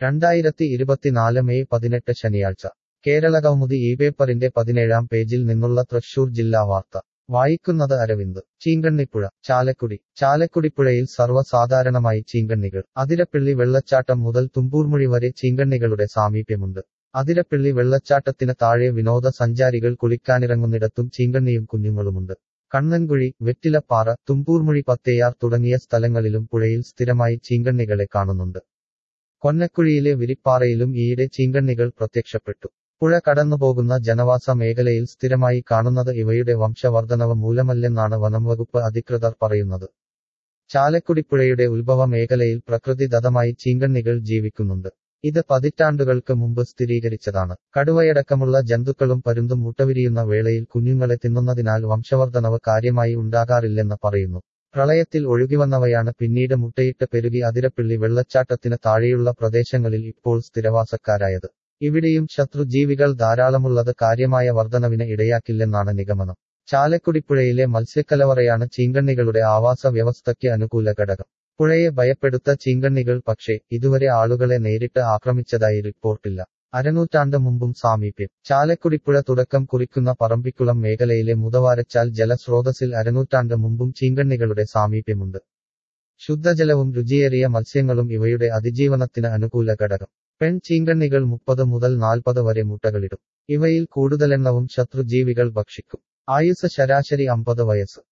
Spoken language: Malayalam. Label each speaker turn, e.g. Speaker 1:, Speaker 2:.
Speaker 1: രണ്ടായിരത്തി ഇരുപത്തിനാല് മെയ് പതിനെട്ട് ശനിയാഴ്ച കേരള കൗമുദി ഈ പേപ്പറിന്റെ പതിനേഴാം പേജിൽ നിന്നുള്ള തൃശൂർ ജില്ലാ വാർത്ത വായിക്കുന്നത് അരവിന്ദ് ചീങ്കണ്ണിപ്പുഴ ചാലക്കുടി ചാലക്കുടിപ്പുഴയിൽ സർവ്വസാധാരണമായി ചീങ്കണ്ണികൾ അതിരപ്പിള്ളി വെള്ളച്ചാട്ടം മുതൽ തുമ്പൂർമുഴി വരെ ചീങ്കണ്ണികളുടെ സാമീപ്യമുണ്ട് അതിരപ്പിള്ളി വെള്ളച്ചാട്ടത്തിന് താഴെ വിനോദസഞ്ചാരികൾ കുളിക്കാനിറങ്ങുന്നിടത്തും ചീങ്കണ്ണിയും കുഞ്ഞുങ്ങളുമുണ്ട് കണ്ണൻകുഴി വെറ്റിലപ്പാറ തുമ്പൂർമുഴി പത്തേയാർ തുടങ്ങിയ സ്ഥലങ്ങളിലും പുഴയിൽ സ്ഥിരമായി ചീങ്കണ്ണികളെ കാണുന്നുണ്ട് കൊന്നക്കുഴിയിലെ വിരിപ്പാറയിലും ഈയിടെ ചീങ്കണ്ണികൾ പ്രത്യക്ഷപ്പെട്ടു പുഴ കടന്നുപോകുന്ന ജനവാസ മേഖലയിൽ സ്ഥിരമായി കാണുന്നത് ഇവയുടെ വംശവർദ്ധനവ് മൂലമല്ലെന്നാണ് വനംവകുപ്പ് അധികൃതർ പറയുന്നത് ചാലക്കുടിപ്പുഴയുടെ ഉത്ഭവ മേഖലയിൽ പ്രകൃതിദത്തമായി ചീങ്കണ്ണികൾ ജീവിക്കുന്നുണ്ട് ഇത് പതിറ്റാണ്ടുകൾക്ക് മുമ്പ് സ്ഥിരീകരിച്ചതാണ് കടുവയടക്കമുള്ള ജന്തുക്കളും പരുന്തും മുട്ടവിരിയുന്ന വേളയിൽ കുഞ്ഞുങ്ങളെ തിന്നുന്നതിനാൽ വംശവർദ്ധനവ് കാര്യമായി ഉണ്ടാകാറില്ലെന്ന് പറയുന്നു പ്രളയത്തിൽ ഒഴുകിവന്നവയാണ് പിന്നീട് മുട്ടയിട്ട് പെരുകി അതിരപ്പിള്ളി വെള്ളച്ചാട്ടത്തിന് താഴെയുള്ള പ്രദേശങ്ങളിൽ ഇപ്പോൾ സ്ഥിരവാസക്കാരായത് ഇവിടെയും ശത്രുജീവികൾ ധാരാളമുള്ളത് കാര്യമായ വർധനവിന് ഇടയാക്കില്ലെന്നാണ് നിഗമനം ചാലക്കുടിപ്പുഴയിലെ മത്സ്യക്കലവറയാണ് ചീങ്കണ്ണികളുടെ ആവാസ വ്യവസ്ഥയ്ക്ക് അനുകൂല ഘടകം പുഴയെ ഭയപ്പെടുത്ത ചീങ്കണ്ണികൾ പക്ഷേ ഇതുവരെ ആളുകളെ നേരിട്ട് ആക്രമിച്ചതായി റിപ്പോർട്ടില്ല അരനൂറ്റാണ്ട് മുമ്പും സാമീപ്യം ചാലക്കുടിപ്പുഴ തുടക്കം കുറിക്കുന്ന പറമ്പിക്കുളം മേഖലയിലെ മുതവാരച്ചാൽ ജലസ്രോതസ്സിൽ അരനൂറ്റാണ്ട് മുമ്പും ചീങ്കണ്ണികളുടെ സാമീപ്യമുണ്ട് ശുദ്ധജലവും രുചിയേറിയ മത്സ്യങ്ങളും ഇവയുടെ അതിജീവനത്തിന് അനുകൂല ഘടകം പെൺ ചീങ്കണ്ണികൾ മുപ്പത് മുതൽ നാൽപ്പത് വരെ മുട്ടകളിടും ഇവയിൽ കൂടുതലെണ്ണവും ശത്രുജീവികൾ ഭക്ഷിക്കും ആയുസ് ശരാശരി അമ്പത് വയസ്സ്